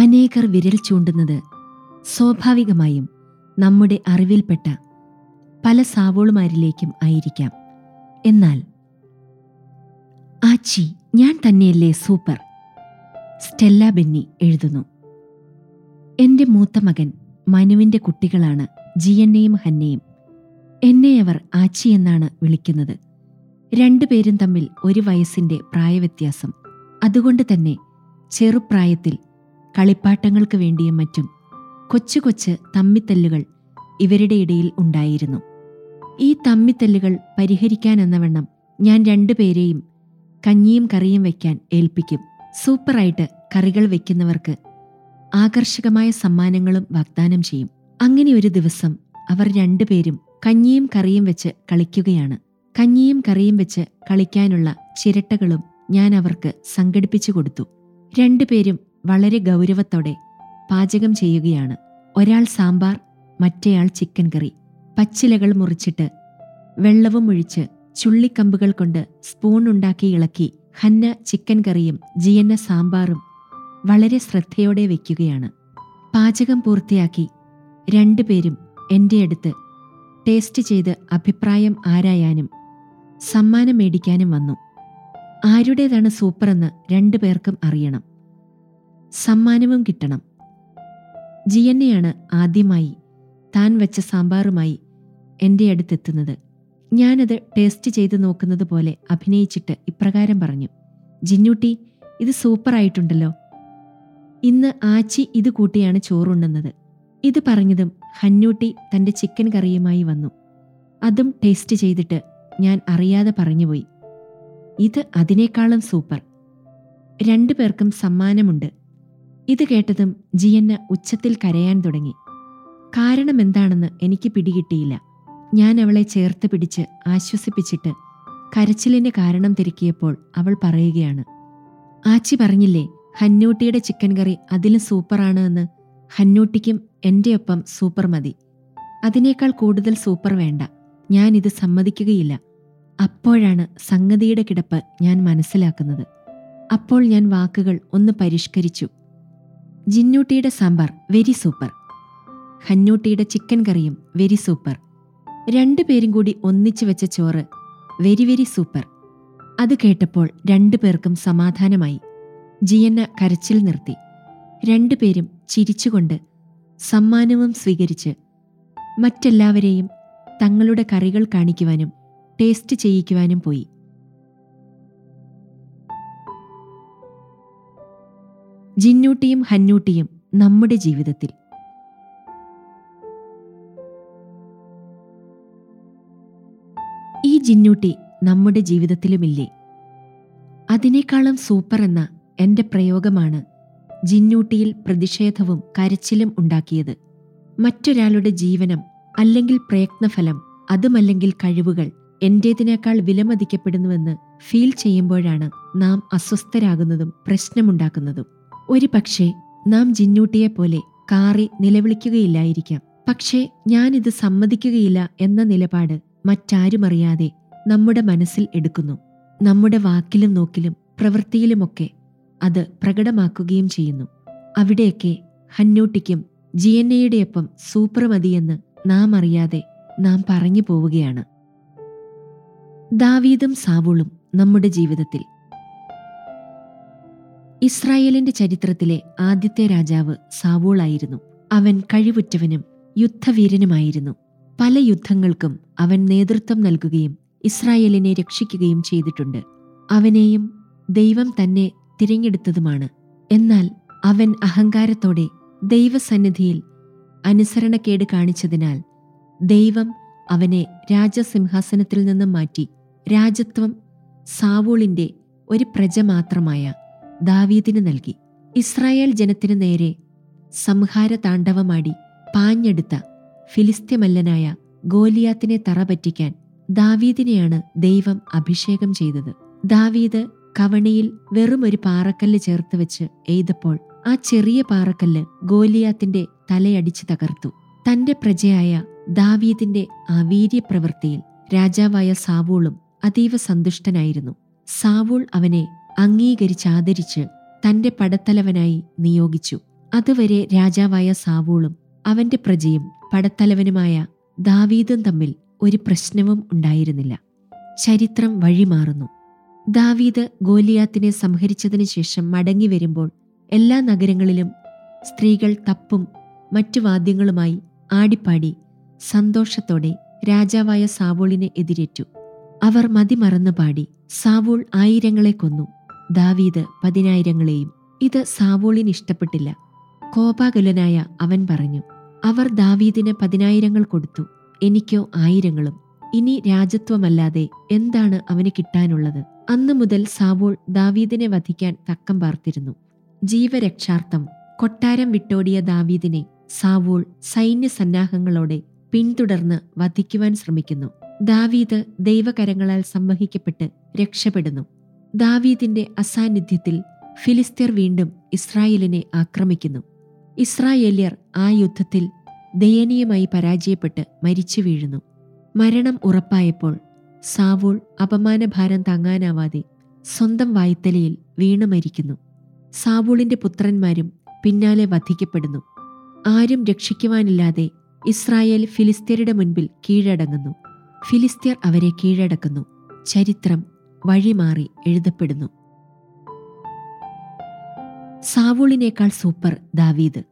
അനേകർ വിരൽ ചൂണ്ടുന്നത് സ്വാഭാവികമായും നമ്മുടെ അറിവിൽപ്പെട്ട പല സാവോളുമാരിലേക്കും ആയിരിക്കാം എന്നാൽ ആച്ചി ഞാൻ തന്നെയല്ലേ സൂപ്പർ സ്റ്റെല്ല ബെന്നി എഴുതുന്നു എന്റെ മൂത്ത മകൻ മനുവിന്റെ കുട്ടികളാണ് ജിയന്നയും ഹന്നയും എന്നെ അവർ ആച്ചി എന്നാണ് വിളിക്കുന്നത് രണ്ടുപേരും തമ്മിൽ ഒരു വയസ്സിന്റെ പ്രായവ്യത്യാസം അതുകൊണ്ട് തന്നെ ചെറുപ്രായത്തിൽ കളിപ്പാട്ടങ്ങൾക്ക് വേണ്ടിയും മറ്റും കൊച്ചു കൊച്ച് തമ്മിത്തല്ലുകൾ ഇവരുടെ ഇടയിൽ ഉണ്ടായിരുന്നു ഈ തമ്മിത്തല്ലുകൾ പരിഹരിക്കാനെന്നവണ്ണം ഞാൻ രണ്ടുപേരെയും കഞ്ഞിയും കറിയും വയ്ക്കാൻ ഏൽപ്പിക്കും സൂപ്പറായിട്ട് കറികൾ വയ്ക്കുന്നവർക്ക് ആകർഷകമായ സമ്മാനങ്ങളും വാഗ്ദാനം ചെയ്യും അങ്ങനെ ഒരു ദിവസം അവർ രണ്ടുപേരും കഞ്ഞിയും കറിയും വെച്ച് കളിക്കുകയാണ് കഞ്ഞിയും കറിയും വെച്ച് കളിക്കാനുള്ള ചിരട്ടകളും ഞാൻ അവർക്ക് സംഘടിപ്പിച്ചു കൊടുത്തു രണ്ടുപേരും വളരെ ഗൗരവത്തോടെ പാചകം ചെയ്യുകയാണ് ഒരാൾ സാമ്പാർ മറ്റേയാൾ ചിക്കൻ കറി പച്ചിലകൾ മുറിച്ചിട്ട് വെള്ളവും ഒഴിച്ച് ചുള്ളിക്കമ്പുകൾ കൊണ്ട് സ്പൂൺ ഉണ്ടാക്കി ഇളക്കി ഹന്ന ചിക്കൻ കറിയും ജിയന്ന സാമ്പാറും വളരെ ശ്രദ്ധയോടെ വയ്ക്കുകയാണ് പാചകം പൂർത്തിയാക്കി രണ്ടുപേരും എൻ്റെ അടുത്ത് ടേസ്റ്റ് ചെയ്ത് അഭിപ്രായം ആരായാനും സമ്മാനം മേടിക്കാനും വന്നു ആരുടേതാണ് സൂപ്പറെന്ന് രണ്ടുപേർക്കും അറിയണം സമ്മാനവും കിട്ടണം ജിയന്നയാണ് ആദ്യമായി താൻ വെച്ച സാമ്പാറുമായി എൻ്റെ അടുത്തെത്തുന്നത് ഞാനത് ടേസ്റ്റ് ചെയ്ത് നോക്കുന്നത് പോലെ അഭിനയിച്ചിട്ട് ഇപ്രകാരം പറഞ്ഞു ജിന്നൂട്ടി ഇത് സൂപ്പറായിട്ടുണ്ടല്ലോ ഇന്ന് ആച്ചി ഇത് കൂട്ടിയാണ് ചോറുണ്ണുന്നത് ഇത് പറഞ്ഞതും ഹന്നൂട്ടി തന്റെ ചിക്കൻ കറിയുമായി വന്നു അതും ടേസ്റ്റ് ചെയ്തിട്ട് ഞാൻ അറിയാതെ പറഞ്ഞുപോയി ഇത് അതിനേക്കാളും സൂപ്പർ രണ്ടു പേർക്കും സമ്മാനമുണ്ട് ഇത് കേട്ടതും ജിയന്ന ഉച്ചത്തിൽ കരയാൻ തുടങ്ങി കാരണം എന്താണെന്ന് എനിക്ക് പിടികിട്ടിയില്ല ഞാൻ അവളെ ചേർത്ത് പിടിച്ച് ആശ്വസിപ്പിച്ചിട്ട് കരച്ചിലിന് കാരണം തിരക്കിയപ്പോൾ അവൾ പറയുകയാണ് ആച്ചി പറഞ്ഞില്ലേ ഹന്നൂട്ടിയുടെ ചിക്കൻ കറി അതിലും സൂപ്പറാണ് എന്ന് ഹന്നൂട്ടിക്കും എൻ്റെ ഒപ്പം സൂപ്പർ മതി അതിനേക്കാൾ കൂടുതൽ സൂപ്പർ വേണ്ട ഞാൻ ഇത് സമ്മതിക്കുകയില്ല അപ്പോഴാണ് സംഗതിയുടെ കിടപ്പ് ഞാൻ മനസ്സിലാക്കുന്നത് അപ്പോൾ ഞാൻ വാക്കുകൾ ഒന്ന് പരിഷ്കരിച്ചു ജിന്നൂട്ടിയുടെ സാമ്പാർ വെരി സൂപ്പർ ഹന്നൂട്ടിയുടെ ചിക്കൻ കറിയും വെരി സൂപ്പർ രണ്ടുപേരും കൂടി ഒന്നിച്ചു വെച്ച ചോറ് വെരി വെരി സൂപ്പർ അത് കേട്ടപ്പോൾ രണ്ടുപേർക്കും സമാധാനമായി ജിയന്ന കരച്ചിൽ നിർത്തി രണ്ടുപേരും ചിരിച്ചുകൊണ്ട് സമ്മാനവും സ്വീകരിച്ച് മറ്റെല്ലാവരെയും തങ്ങളുടെ കറികൾ കാണിക്കുവാനും ടേസ്റ്റ് ചെയ്യിക്കുവാനും പോയി ജിന്നൂട്ടിയും ഹന്നൂട്ടിയും നമ്മുടെ ജീവിതത്തിൽ ഈ ജിന്നൂട്ടി നമ്മുടെ ജീവിതത്തിലുമില്ലേ അതിനേക്കാളും സൂപ്പർ എന്ന എന്റെ പ്രയോഗമാണ് ജിന്നൂട്ടിയിൽ പ്രതിഷേധവും കരച്ചിലും ഉണ്ടാക്കിയത് മറ്റൊരാളുടെ ജീവനം അല്ലെങ്കിൽ പ്രയത്നഫലം അതുമല്ലെങ്കിൽ കഴിവുകൾ എന്റേതിനേക്കാൾ വിലമതിക്കപ്പെടുന്നുവെന്ന് ഫീൽ ചെയ്യുമ്പോഴാണ് നാം അസ്വസ്ഥരാകുന്നതും പ്രശ്നമുണ്ടാക്കുന്നതും ഒരു പക്ഷേ നാം ജിന്നൂട്ടിയെപ്പോലെ കാറി നിലവിളിക്കുകയില്ലായിരിക്കാം പക്ഷേ ഞാനിത് സമ്മതിക്കുകയില്ല എന്ന നിലപാട് മറ്റാരുമറിയാതെ നമ്മുടെ മനസ്സിൽ എടുക്കുന്നു നമ്മുടെ വാക്കിലും നോക്കിലും പ്രവൃത്തിയിലുമൊക്കെ അത് പ്രകടമാക്കുകയും ചെയ്യുന്നു അവിടെയൊക്കെ ഹന്നൂട്ടിക്കും ജിയന്നയുടെയൊപ്പം സൂപ്പർ മതിയെന്ന് നാം അറിയാതെ നാം പറഞ്ഞു പോവുകയാണ് ദാവീദും സാവൂളും നമ്മുടെ ജീവിതത്തിൽ ഇസ്രായേലിന്റെ ചരിത്രത്തിലെ ആദ്യത്തെ രാജാവ് സാവൂളായിരുന്നു അവൻ കഴിവുറ്റവനും യുദ്ധവീരനുമായിരുന്നു പല യുദ്ധങ്ങൾക്കും അവൻ നേതൃത്വം നൽകുകയും ഇസ്രായേലിനെ രക്ഷിക്കുകയും ചെയ്തിട്ടുണ്ട് അവനെയും ദൈവം തന്നെ തിരഞ്ഞെടുത്തതുമാണ് എന്നാൽ അവൻ അഹങ്കാരത്തോടെ ദൈവസന്നിധിയിൽ അനുസരണക്കേട് കാണിച്ചതിനാൽ ദൈവം അവനെ രാജസിംഹാസനത്തിൽ നിന്നും മാറ്റി രാജത്വം സാവൂളിന്റെ ഒരു പ്രജ മാത്രമായ ദാവീദിന് നൽകി ഇസ്രായേൽ ജനത്തിനു നേരെ സംഹാര താണ്ഡവമാടി പാഞ്ഞെടുത്ത ഫിലിസ്ത്യമല്ലനായ ഗോലിയാത്തിനെ തറപറ്റിക്കാൻ ദാവീദിനെയാണ് ദൈവം അഭിഷേകം ചെയ്തത് ദാവീദ് കവണിയിൽ വെറും ഒരു പാറക്കല്ല് ചേർത്ത് വെച്ച് എയ്തപ്പോൾ ആ ചെറിയ പാറക്കല്ല് ഗോലിയാത്തിന്റെ തലയടിച്ചു തകർത്തു തന്റെ പ്രജയായ ദാവീദിന്റെ ആ വീര്യപ്രവൃത്തിയിൽ രാജാവായ സാവൂളും അതീവ സന്തുഷ്ടനായിരുന്നു സാവൂൾ അവനെ അംഗീകരിച്ചാദരിച്ച് തന്റെ പടത്തലവനായി നിയോഗിച്ചു അതുവരെ രാജാവായ സാവൂളും അവന്റെ പ്രജയും പടത്തലവനുമായ ദാവീദും തമ്മിൽ ഒരു പ്രശ്നവും ഉണ്ടായിരുന്നില്ല ചരിത്രം വഴിമാറുന്നു ദാവീദ് ഗോലിയാത്തിനെ സംഹരിച്ചതിനു ശേഷം മടങ്ങി വരുമ്പോൾ എല്ലാ നഗരങ്ങളിലും സ്ത്രീകൾ തപ്പും മറ്റു വാദ്യങ്ങളുമായി ആടിപ്പാടി സന്തോഷത്തോടെ രാജാവായ സാവൂളിനെ എതിരേറ്റു അവർ മതിമറന്നു പാടി സാവൂൾ ആയിരങ്ങളെ കൊന്നു ദാവീദ് പതിനായിരങ്ങളെയും ഇത് സാവൂളിന് ഇഷ്ടപ്പെട്ടില്ല കോപാകുലനായ അവൻ പറഞ്ഞു അവർ ദാവീദിന് പതിനായിരങ്ങൾ കൊടുത്തു എനിക്കോ ആയിരങ്ങളും ഇനി രാജത്വമല്ലാതെ എന്താണ് അവന് കിട്ടാനുള്ളത് അന്നു മുതൽ സാവൂൾ ദാവീദിനെ വധിക്കാൻ തക്കം പാർത്തിരുന്നു ജീവരക്ഷാർത്ഥം കൊട്ടാരം വിട്ടോടിയ ദാവീദിനെ സാവൂൾ സൈന്യസന്നാഹങ്ങളോടെ പിന്തുടർന്ന് വധിക്കുവാൻ ശ്രമിക്കുന്നു ദാവീദ് ദൈവകരങ്ങളാൽ സംവഹിക്കപ്പെട്ട് രക്ഷപ്പെടുന്നു ദാവീദിന്റെ അസാന്നിധ്യത്തിൽ ഫിലിസ്തീർ വീണ്ടും ഇസ്രായേലിനെ ആക്രമിക്കുന്നു ഇസ്രായേല്യർ ആ യുദ്ധത്തിൽ ദയനീയമായി പരാജയപ്പെട്ട് മരിച്ചു വീഴുന്നു മരണം ഉറപ്പായപ്പോൾ സാവൂൾ അപമാനഭാരം താങ്ങാനാവാതെ സ്വന്തം വായ്ത്തലയിൽ വീണു മരിക്കുന്നു സാവൂളിന്റെ പുത്രന്മാരും പിന്നാലെ വധിക്കപ്പെടുന്നു ആരും രക്ഷിക്കുവാനില്ലാതെ ഇസ്രായേൽ ഫിലിസ്തീരുടെ മുൻപിൽ കീഴടങ്ങുന്നു ഫിലിസ്തീർ അവരെ കീഴടക്കുന്നു ചരിത്രം വഴിമാറി എഴുതപ്പെടുന്നു സാവൂളിനേക്കാൾ സൂപ്പർ ദാവീദ്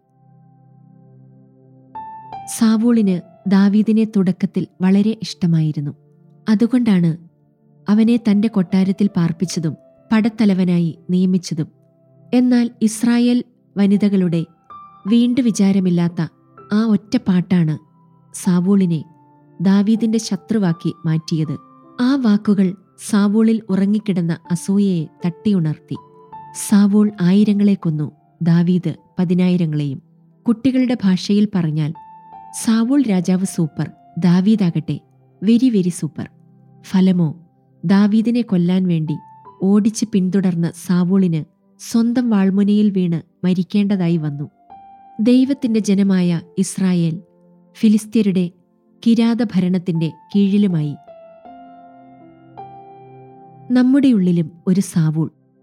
സാവൂളിന് ദാവീദിനെ തുടക്കത്തിൽ വളരെ ഇഷ്ടമായിരുന്നു അതുകൊണ്ടാണ് അവനെ തന്റെ കൊട്ടാരത്തിൽ പാർപ്പിച്ചതും പടത്തലവനായി നിയമിച്ചതും എന്നാൽ ഇസ്രായേൽ വനിതകളുടെ വീണ്ടു വിചാരമില്ലാത്ത ആ ഒറ്റ പാട്ടാണ് സാവൂളിനെ ദാവീദിന്റെ ശത്രുവാക്കി മാറ്റിയത് ആ വാക്കുകൾ സാവൂളിൽ ഉറങ്ങിക്കിടന്ന അസൂയയെ തട്ടിയുണർത്തി സാവൂൾ ആയിരങ്ങളെ കൊന്നു ദാവീദ് പതിനായിരങ്ങളെയും കുട്ടികളുടെ ഭാഷയിൽ പറഞ്ഞാൽ സാവൂൾ രാജാവ് സൂപ്പർ ദാവീദാകട്ടെ വെരി വെരി സൂപ്പർ ഫലമോ ദാവീദിനെ കൊല്ലാൻ വേണ്ടി ഓടിച്ച് പിന്തുടർന്ന സാവൂളിന് സ്വന്തം വാൾമുനയിൽ വീണ് മരിക്കേണ്ടതായി വന്നു ദൈവത്തിന്റെ ജനമായ ഇസ്രായേൽ ഫിലിസ്തീരുടെ കിരാതഭരണത്തിന്റെ കീഴിലുമായി നമ്മുടെ ഉള്ളിലും ഒരു സാവൂൾ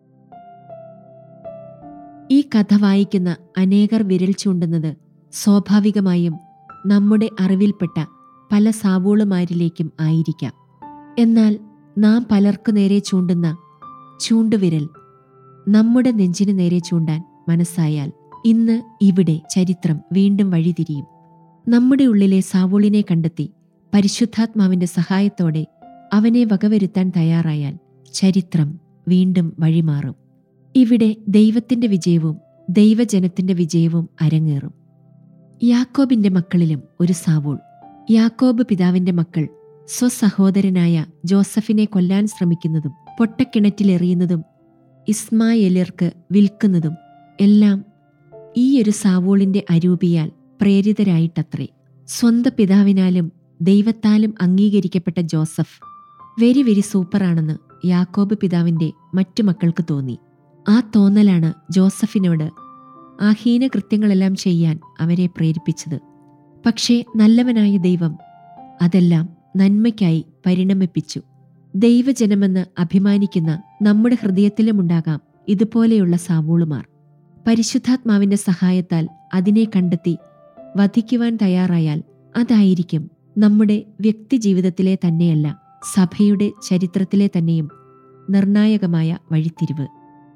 ഈ കഥ വായിക്കുന്ന അനേകർ വിരൽ ചൂണ്ടുന്നത് സ്വാഭാവികമായും നമ്മുടെ അറിവിൽപ്പെട്ട പല സാവൂളുമാരിലേക്കും ആയിരിക്കാം എന്നാൽ നാം പലർക്കു നേരെ ചൂണ്ടുന്ന ചൂണ്ടുവിരൽ നമ്മുടെ നെഞ്ചിനു നേരെ ചൂണ്ടാൻ മനസ്സായാൽ ഇന്ന് ഇവിടെ ചരിത്രം വീണ്ടും വഴിതിരിയും നമ്മുടെ ഉള്ളിലെ സാവൂളിനെ കണ്ടെത്തി പരിശുദ്ധാത്മാവിന്റെ സഹായത്തോടെ അവനെ വകവരുത്താൻ തയ്യാറായാൽ ചരിത്രം വീണ്ടും വഴിമാറും ഇവിടെ ദൈവത്തിന്റെ വിജയവും ദൈവജനത്തിന്റെ വിജയവും അരങ്ങേറും യാക്കോബിന്റെ മക്കളിലും ഒരു സാവൂൾ യാക്കോബ് പിതാവിന്റെ മക്കൾ സ്വസഹോദരനായ ജോസഫിനെ കൊല്ലാൻ ശ്രമിക്കുന്നതും പൊട്ടക്കിണറ്റിലെറിയുന്നതും ഇസ്മായേലിയർക്ക് വിൽക്കുന്നതും എല്ലാം ഈയൊരു സാവൂളിന്റെ അരൂപിയാൽ പ്രേരിതരായിട്ടത്രേ സ്വന്തം പിതാവിനാലും ദൈവത്താലും അംഗീകരിക്കപ്പെട്ട ജോസഫ് വെരി വെരി സൂപ്പറാണെന്ന് യാക്കോബ് പിതാവിന്റെ മറ്റു മക്കൾക്ക് തോന്നി ആ തോന്നലാണ് ജോസഫിനോട് ആ ഹീനകൃത്യങ്ങളെല്ലാം ചെയ്യാൻ അവരെ പ്രേരിപ്പിച്ചത് പക്ഷേ നല്ലവനായ ദൈവം അതെല്ലാം നന്മയ്ക്കായി പരിണമിപ്പിച്ചു ദൈവജനമെന്ന് അഭിമാനിക്കുന്ന നമ്മുടെ ഹൃദയത്തിലുമുണ്ടാകാം ഇതുപോലെയുള്ള സാവൂളുമാർ പരിശുദ്ധാത്മാവിന്റെ സഹായത്താൽ അതിനെ കണ്ടെത്തി വധിക്കുവാൻ തയ്യാറായാൽ അതായിരിക്കും നമ്മുടെ വ്യക്തിജീവിതത്തിലെ തന്നെയല്ല സഭയുടെ ചരിത്രത്തിലെ തന്നെയും നിർണായകമായ വഴിത്തിരിവ്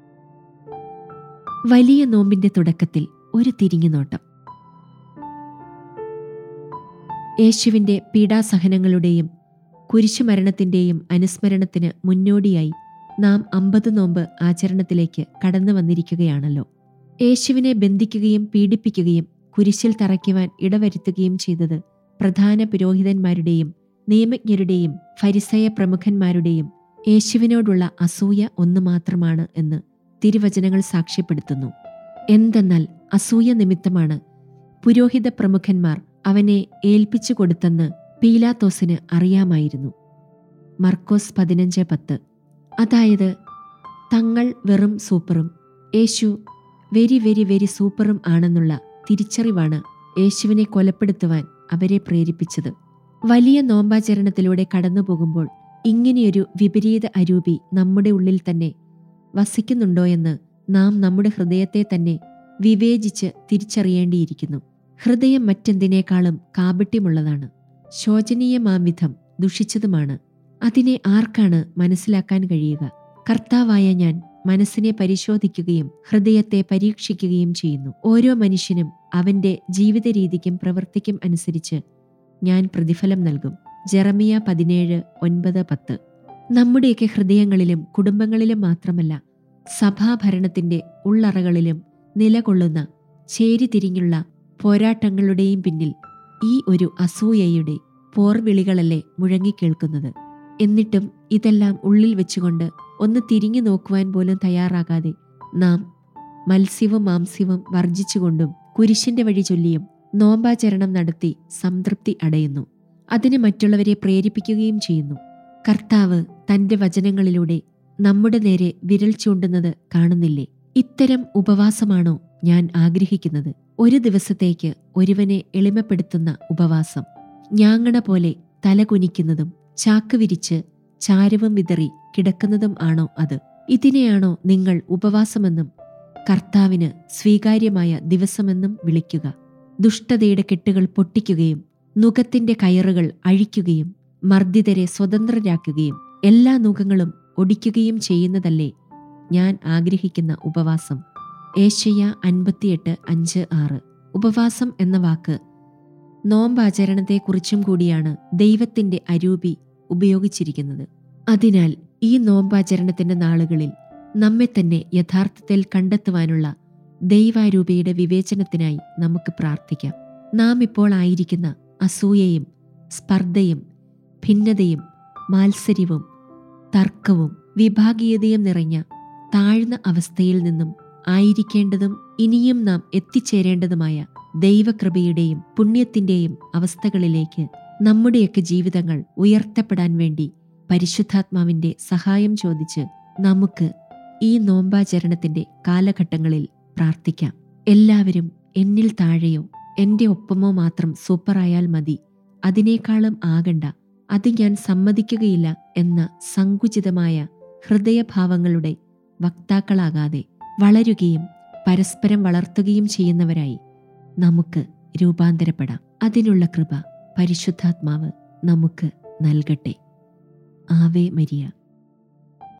വലിയ നോമ്പിന്റെ തുടക്കത്തിൽ ഒരു തിരിഞ്ഞുനോട്ടം യേശുവിന്റെ പീഡാസഹനങ്ങളുടെയും കുരിശുമരണത്തിന്റെയും അനുസ്മരണത്തിന് മുന്നോടിയായി നാം അമ്പത് നോമ്പ് ആചരണത്തിലേക്ക് കടന്നു വന്നിരിക്കുകയാണല്ലോ യേശുവിനെ ബന്ധിക്കുകയും പീഡിപ്പിക്കുകയും കുരിശിൽ തറയ്ക്കുവാൻ ഇടവരുത്തുകയും ചെയ്തത് പ്രധാന പുരോഹിതന്മാരുടെയും നിയമജ്ഞരുടെയും ഫരിസയ പ്രമുഖന്മാരുടെയും യേശുവിനോടുള്ള അസൂയ ഒന്നു മാത്രമാണ് എന്ന് തിരുവചനങ്ങൾ സാക്ഷ്യപ്പെടുത്തുന്നു എന്തെന്നാൽ അസൂയ നിമിത്തമാണ് പുരോഹിത പ്രമുഖന്മാർ അവനെ ഏൽപ്പിച്ചു കൊടുത്തെന്ന് പീലാത്തോസിന് അറിയാമായിരുന്നു മർക്കോസ് പതിനഞ്ച് പത്ത് അതായത് തങ്ങൾ വെറും സൂപ്പറും യേശു വെരി വെരി വെരി സൂപ്പറും ആണെന്നുള്ള തിരിച്ചറിവാണ് യേശുവിനെ കൊലപ്പെടുത്തുവാൻ അവരെ പ്രേരിപ്പിച്ചത് വലിയ നോമ്പാചരണത്തിലൂടെ കടന്നു പോകുമ്പോൾ ഇങ്ങനെയൊരു വിപരീത അരൂപി നമ്മുടെ ഉള്ളിൽ തന്നെ വസിക്കുന്നുണ്ടോ എന്ന് നാം നമ്മുടെ ഹൃദയത്തെ തന്നെ വിവേചിച്ച് തിരിച്ചറിയേണ്ടിയിരിക്കുന്നു ഹൃദയം മറ്റെന്തിനേക്കാളും കാപട്യമുള്ളതാണ് ശോചനീയമാംവിധം ദുഷിച്ചതുമാണ് അതിനെ ആർക്കാണ് മനസ്സിലാക്കാൻ കഴിയുക കർത്താവായ ഞാൻ മനസ്സിനെ പരിശോധിക്കുകയും ഹൃദയത്തെ പരീക്ഷിക്കുകയും ചെയ്യുന്നു ഓരോ മനുഷ്യനും അവന്റെ ജീവിത രീതിക്കും പ്രവൃത്തിക്കും അനുസരിച്ച് ഞാൻ പ്രതിഫലം നൽകും ജെറമിയ പതിനേഴ് ഒൻപത് പത്ത് നമ്മുടെയൊക്കെ ഹൃദയങ്ങളിലും കുടുംബങ്ങളിലും മാത്രമല്ല സഭാഭരണത്തിന്റെ ഉള്ളറകളിലും നിലകൊള്ളുന്ന ചേരിതിരിഞ്ഞുള്ള പോരാട്ടങ്ങളുടെയും പിന്നിൽ ഈ ഒരു അസൂയയുടെ പോർവിളികളല്ലേ മുഴങ്ങിക്കേൾക്കുന്നത് എന്നിട്ടും ഇതെല്ലാം ഉള്ളിൽ വെച്ചുകൊണ്ട് ഒന്ന് തിരിഞ്ഞു നോക്കുവാൻ പോലും തയ്യാറാകാതെ നാം മത്സ്യവും മാംസ്യവും വർജിച്ചുകൊണ്ടും കുരിശിന്റെ വഴി ചൊല്ലിയും നോമ്പാചരണം നടത്തി സംതൃപ്തി അടയുന്നു അതിന് മറ്റുള്ളവരെ പ്രേരിപ്പിക്കുകയും ചെയ്യുന്നു കർത്താവ് തന്റെ വചനങ്ങളിലൂടെ നമ്മുടെ നേരെ വിരൽ ചൂണ്ടുന്നത് കാണുന്നില്ലേ ഇത്തരം ഉപവാസമാണോ ഞാൻ ആഗ്രഹിക്കുന്നത് ഒരു ദിവസത്തേക്ക് ഒരുവനെ എളിമപ്പെടുത്തുന്ന ഉപവാസം ഞാങ്ങണ പോലെ തലകുനിക്കുന്നതും ചാക്ക് വിരിച്ച് ചാരവും വിതറി കിടക്കുന്നതും ആണോ അത് ഇതിനെയാണോ നിങ്ങൾ ഉപവാസമെന്നും കർത്താവിന് സ്വീകാര്യമായ ദിവസമെന്നും വിളിക്കുക ദുഷ്ടതയുടെ കെട്ടുകൾ പൊട്ടിക്കുകയും നുഖത്തിന്റെ കയറുകൾ അഴിക്കുകയും മർദ്ദിതരെ സ്വതന്ത്രരാക്കുകയും എല്ലാ നുഖങ്ങളും ഒടിക്കുകയും ചെയ്യുന്നതല്ലേ ഞാൻ ആഗ്രഹിക്കുന്ന ഉപവാസം ഏഷ്യ അൻപത്തിയെട്ട് അഞ്ച് ആറ് ഉപവാസം എന്ന വാക്ക് നോമ്പാചരണത്തെക്കുറിച്ചും കൂടിയാണ് ദൈവത്തിന്റെ അരൂപി ഉപയോഗിച്ചിരിക്കുന്നത് അതിനാൽ ഈ നോമ്പാചരണത്തിന്റെ നാളുകളിൽ നമ്മെ തന്നെ യഥാർത്ഥത്തിൽ കണ്ടെത്തുവാനുള്ള ദൈവാരൂപിയുടെ വിവേചനത്തിനായി നമുക്ക് പ്രാർത്ഥിക്കാം നാം ഇപ്പോൾ ആയിരിക്കുന്ന അസൂയയും സ്പർദ്ധയും ഭിന്നതയും മാത്സര്യവും തർക്കവും വിഭാഗീയതയും നിറഞ്ഞ താഴ്ന്ന അവസ്ഥയിൽ നിന്നും ആയിരിക്കേണ്ടതും ഇനിയും നാം എത്തിച്ചേരേണ്ടതുമായ ദൈവകൃപയുടെയും പുണ്യത്തിന്റെയും അവസ്ഥകളിലേക്ക് നമ്മുടെയൊക്കെ ജീവിതങ്ങൾ ഉയർത്തപ്പെടാൻ വേണ്ടി പരിശുദ്ധാത്മാവിന്റെ സഹായം ചോദിച്ച് നമുക്ക് ഈ നോമ്പാചരണത്തിന്റെ കാലഘട്ടങ്ങളിൽ പ്രാർത്ഥിക്കാം എല്ലാവരും എന്നിൽ താഴെയോ എന്റെ ഒപ്പമോ മാത്രം സൂപ്പറായാൽ മതി അതിനേക്കാളും ആകണ്ട അത് ഞാൻ സമ്മതിക്കുകയില്ല എന്ന സങ്കുചിതമായ ഹൃദയഭാവങ്ങളുടെ വക്താക്കളാകാതെ വളരുകയും പരസ്പരം വളർത്തുകയും ചെയ്യുന്നവരായി നമുക്ക് രൂപാന്തരപ്പെടാം അതിനുള്ള കൃപ പരിശുദ്ധാത്മാവ് നമുക്ക് നൽകട്ടെ ആവേ മരിയ